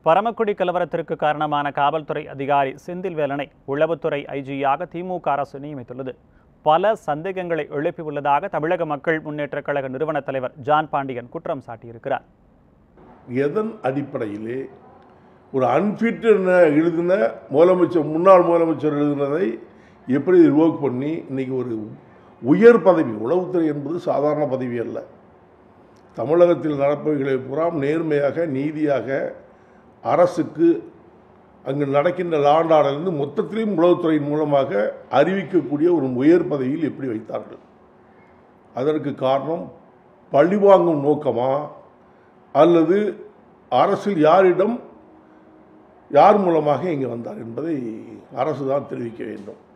பரமக்குடி கலவரத்திற்கு காரணமான காவல்துறை அதிகாரி செந்தில்வேலனை உளவுத்துறை ஐஜியாக திமுக அரசு நியமித்துள்ளது பல சந்தேகங்களை எழுப்பியுள்ளதாக தமிழக மக்கள் முன்னேற்றக் கழக நிறுவன தலைவர் ஜான் பாண்டியன் குற்றம் சாட்டியிருக்கிறார் எதன் அடிப்படையிலே ஒரு அன்ஃபிட் எழுதின முதலமைச்சர் முன்னாள் முதலமைச்சர் எழுதினதை எப்படி ரிவோக் பண்ணி இன்னைக்கு ஒரு உயர் பதவி உளவுத்துறை என்பது சாதாரண பதவி அல்ல தமிழகத்தில் நடப்பவைகளை புறாம் நேர்மையாக நீதியாக அரசுக்கு அங்கு நடக்கின்ற லாண்டாடிலிருந்து மொத்தத்திலையும் உளவுத்துறையின் மூலமாக அறிவிக்கக்கூடிய ஒரு உயர் பதவியில் எப்படி வைத்தார்கள் அதற்கு காரணம் பழிவாங்கும் நோக்கமா அல்லது அரசில் யாரிடம் யார் மூலமாக இங்கே வந்தார் என்பதை அரசு தான் தெரிவிக்க வேண்டும்